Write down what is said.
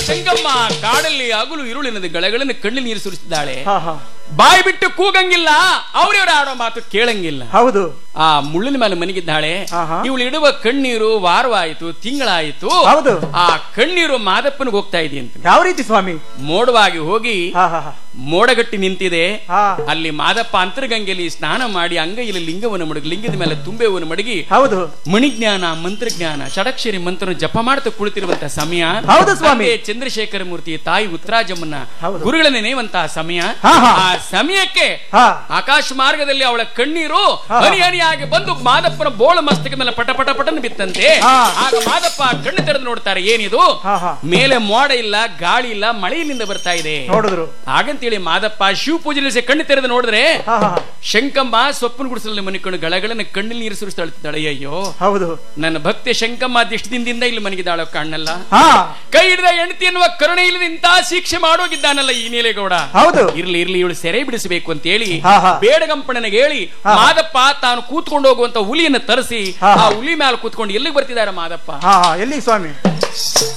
ಶಂಕಮ್ಮ ಕಾಡಲ್ಲಿ ಹಗಲು ಇರುಳಿನದು ಗಳಗಳನ್ನು ಕಣ್ಣಲ್ಲಿ ನೀರು ಸುರಿಸಿದ್ದಾಳೆ ಹಾ ಹಾ ಬಾಯಿ ಬಿಟ್ಟು ಕೂಗಂಗಿಲ್ಲ ಅವ್ರವ್ರ ಆಡೋ ಮಾತು ಕೇಳಂಗಿಲ್ಲ ಹೌದು ಆ ಮುಳ್ಳಿನ ಮೇಲೆ ಮನಗಿದ್ದಾಳೆ ಆಹಾ. ಇವಳು ಇಡುವ ಕಣ್ಣೀರು ವಾರವಾಯಿತು ತಿಂಗಳಾಯಿತು ಹೌದು. ಆ ಕಣ್ಣೀರು ಮಾದಪ್ಪನಿಗೆ ಹೋಗ್ತಾ ಇದೆಯಂತೆ ಯಾವ ರೀತಿ ಸ್ವಾಮಿ ಮೋಡವಾಗಿ ಹೋಗಿ ಹಾ ಹಾ ಹಾ ಮೋಡಗಟ್ಟಿ ನಿಂತಿದೆ ಹಾ ಅಲ್ಲಿ ಮಾದಪ್ಪ ಅಂತರ್ಗಂಗೆಯಲ್ಲಿ ಸ್ನಾನ ಮಾಡಿ ಅಂಗೈಯಲ್ಲಿ ಲಿಂಗವನ್ನು ಮಡಗಿ ಲಿಂಗದ ಮೇಲೆ ತುಂಬೆವನ್ನು ಮಡಗಿ ಹೌದು ಮಣಿಜ್ಞಾನ ಮಂತ್ರಜ್ಞಾನ ಷಡಕ್ಷರಿ ಮಂತ್ರ ಜಪ ಮಾಡ್ತಾ ಕುಳಿತಿರುವಂತಹ ಸಮಯ ಹೌದು ಸ್ವಾಮಿ. ತಂದೆ ಚಂದ್ರಶೇಖರ ಮೂರ್ತಿ ತಾಯಿ ಉತ್ತರಾಜಮ್ಮನ ಹೌದು. ಗುರುಗಳನ್ನ ನೇವಂತಹ ಸಮಯ ಹಾ, ಹಾ. ಆ ಸಮಯಕ್ಕೆ ಹಾ ಆಕಾಶ ಮಾರ್ಗದಲ್ಲಿ ಅವಳ ಕಣ್ಣೀರು ಹಾ. ಹನಿ ಹನಿಯಾಗಿ ಬಂದು ಮಾದಪ್ಪನ ಬೋಳ ಮಸ್ತಕ ಮೇಲೆ ಪಟ ಪಟ ಪಟನ್ ಬಿತ್ತಂತೆ ಹಾ. ಆಗ ಮಾದಪ್ಪ ಕಣ್ಣು ತೆರೆದು ನೋಡ್ತಾರೆ ಏನಿದು ಹಾ, ಹಾ. ಮೇಲೆ ಮೋಡ ಇಲ್ಲ ಗಾಳಿ ಇಲ್ಲ ಮಳೆಯಿಂದ ಬರ್ತಾ ಇದೆ ನೋಡಿದ್ರು ಹಾಗಂತೇಳಿ ಮಾದಪ್ಪ ಶಿವ ಪೂಜೆ ನಿಲ್ಲಿಸಿ ಕಣ್ಣು ತೆರೆದು ನೋಡಿದ್ರೆ ಹಾ ಹಾ ಹಾ. ಶಂಕಮ್ಮ ಸೊಪ್ಪನ ಗುಡಿಸಲಲ್ಲಿ ಮನಿಕೊಂಡು ಗಳಗಳನ್ನ ಕಣ್ಣಲ್ಲಿ ನೀರು ಸುರಿಸ್ತಾಳ್ತಿದ್ದಾಳೆ ಅಯ್ಯೋ ಹೌದು ನನ್ನ ಭಕ್ತಿ ಶಂಕಮ್ಮ ದಿಷ್ಟದಿಂದ ಇಲ್ಲಿ ಮನಗಿದಾಳ ಕಣ್ಣಲ್ಲ ಹಾ ಕೈ ಹಿಡಿದ ಹೆಂಡತಿ ಎನ್ನುವ ಕರುಣೆ ಇಲ್ಲದ ಇಂತ ಶಿಕ್ಷೆ ಮಾಡೋಗಿದ್ದಾನಲ್ಲ ಈ ನೀಲೇಗೌಡ ಹೌದು ಇರ್ಲಿ ಇರ್ಲಿ ಇವಳು ಸೆರೆ ಬಿಡಿಸಬೇಕು ಅಂತ ಹೇಳಿ ಹಾ, ಹಾ. ಬೇಡಗಂಪಣ್ಣನಿಗೆ ಹೇಳಿ ಹಾ. ಮಾದಪ್ಪ ತಾನು ಕೂತ್ಕೊಂಡು ಹೋಗುವಂತ ಹುಲಿಯನ್ನು ತರಿಸಿ ಹಾ, ಆ ಹಾ. ಹುಲಿ ಮೇಲೆ ಕೂತ್ಕೊಂಡು ಎಲ್ಲಿಗೆ ಬರ್ತಿದ್ದಾರೆ ಮಾದಪ್ಪ ಹಾ ಹಾ ಎಲ್ಲಿ ಸ್ವಾಮಿ